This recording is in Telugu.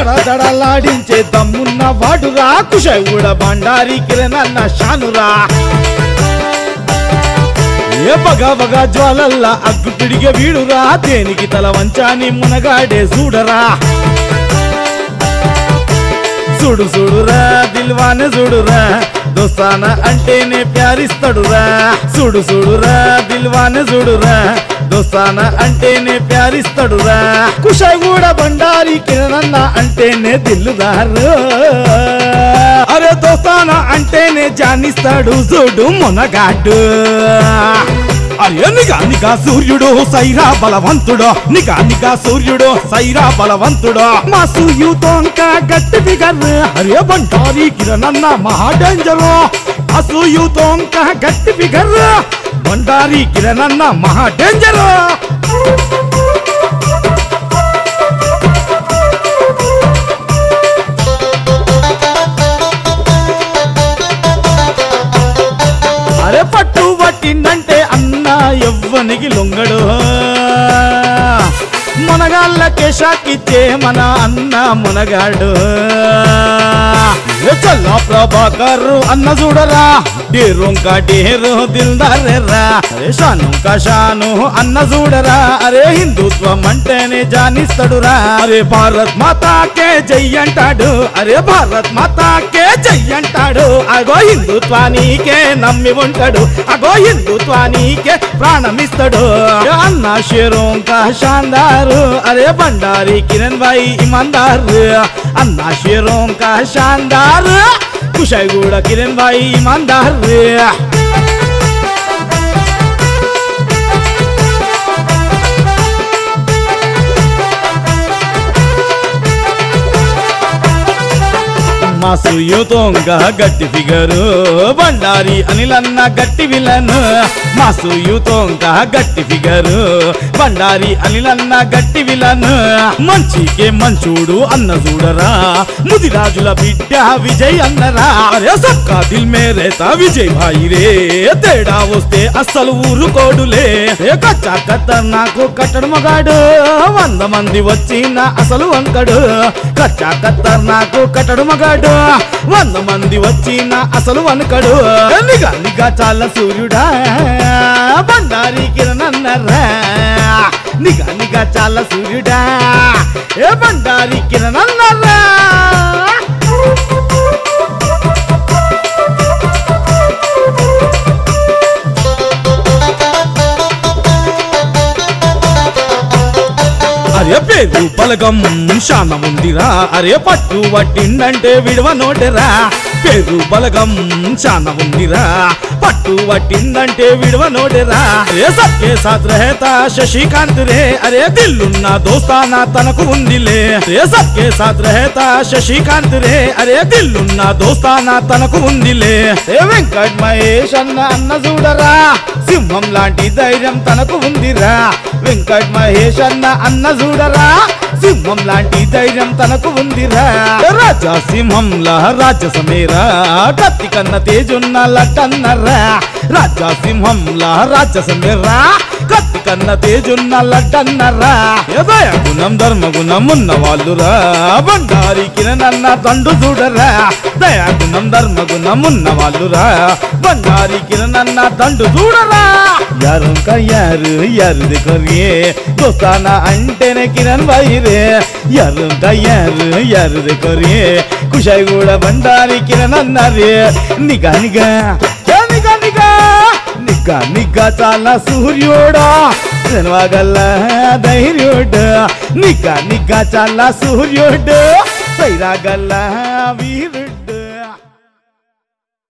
దడదడలాడించే దమ్మున్న వాడురా కుషయ్ కూడా బండారి కిరణన్న షానురా ఏ బగ బగ జ్వాలల్లా అగ్గు పిడిగే వీడురా దేనికి తల వంచాని మునగాడే చూడరా చూడు చూడురా దిల్వానే చూడురా దోస్తాన అంటేనే ప్యారిస్తాడురా చూడు చూడురా దిల్వానే చూడురా దోస్తాన అంటేనే ప్యారిస్తాడురా కుషాయ్ కూడా బండారి కిరణన్న అంటేనే దిల్లుదారు అరే దోస్తాన అంటేనే జానిస్తాడు చూడు మునగాడు అరే నిగా నిగా సూర్యుడు సైరా బలవంతుడు నిగా నిగా సూర్యుడు సైరా బలవంతుడు మా సూయుతో ఇంకా గట్టి ఫిగర్ అరే బంటారి కిరణన్న మహా డేంజర్ ఆ సూయుతో ఇంకా గట్టి ఫిగర్ బండారి కిరణన్న మహా డేంజర్ అరే పట్టు పట్టిందంటే అన్న ఎవ్వనికి లొంగడు మునగాళ్ళకే షాకిచ్చే మన అన్న మునగాడు ఏ చల్లా ప్రభాకర్ అన్న చూడరా డేరుంకా డేరు దిల్దారెర్రా అరే షాను కా షాను అన్న చూడరా అరే హిందుత్వం అంటేనే జానిస్తాడురా అరే భారత్ మాతాకే జై అంటాడు అరే భారత్ మాతాకే జై అంటాడు అగో హిందుత్వానికే నమ్మి ఉంటాడు అగో హిందుత్వానికే ప్రాణమిస్తాడు అన్న షేరోం కా శాందారు అరే బండారి కిరణ్ భాయ్ ఇమాందార్ అన్న షేరోం కా శాందార్ కుషాయ్ కూడా కిరణ్ భాయ్ ఇమాందార్ మా సుయుతోంగ గట్టి ఫిగరు బండారి అనిలన్న గట్టి విలన్ మా సుయుతోంగ గట్టి ఫిగరు బండారి అనిలన్న గట్టి విలన్ మంచికే మంచూడు అన్న చూడరా ముదిరాజుల బిడ్డ విజయ్ అన్నరా అరే సక్కా దిల్ మేరేతా విజయ్ భాయి రే తేడా వస్తే అస్సలు ఊరుకోడులే ఏ కచ్చా కత్తర్ నాకు కట్టడు మగాడు వంద మంది వచ్చిన అసలు వంకడు కచ్చా కత్తర్ నాకు కట్టడు మగాడు వంద మంది వచ్చిన అసలు వనకడు నిగా నిగా చాలా సూర్యుడా బండారి కిరణన్నరా నిగా నిగా చాలా సూర్యుడా ఏ బండారి కిరణన్నరా అరే పేరు బలగం శాన ఉందిరా అరే పట్టు పట్టిండంటే విడవ నోటెరా పేరు బలగం శాన ఉందిరా పట్టు పట్టిందంటే విడవ నోటెరా అరే సత్కే సాత్ రహతా శశికాంత్ రే అరే దిల్లున్న దోస్తానా తనకు ఉందిలే అరే సత్కే సాత్ రహతా శశికాంత్ రే అరే దిల్లున్న దోస్తానా తనకు ఉందిలే ఏ వెంకట్ మహేష్ అన్న అన్న చూడరా సింహం లాంటి ధైర్యం తనకు ఉందిరా వెంకట్ మహేష్ అన్న అన్న చూడరా సింహం లాంటి ధైర్యం తనకు ఉందిరా రాజా సింహంలా రాజసమేరా కత్తి కన్న తేజున్న లట్టన్నరా రాజా సింహంలా రాజసమేరా కత్తి కన్న తేజున్న లట్టన్నరా యదయ గుణం ధర్మ గుణం ఉన్న వాళ్ళురా బండారి కిరణన్న దండు చూడరా దయా గుణం ధర్మ గుణం ఉన్న వాళ్ళురా బండారి కిరణన్న దండు చూడరా యారు యారు యారు దిగరే దోస్తానా అంటేనే కిరణ్ భాయి రే యారు యారు యారు దిగరే కుషాయి కూడా బండారి కిరణ్ అన్నారే నిగా నిగా ఏ నిగా నిగా నిగ్గా నిగ్గా చాలా సూర్యుడా జనవాగల్ల ధైర్యుడు నిగ్గా నిగ్గా చాలా సూర్యుడు సైరాగల్ల వీరుడు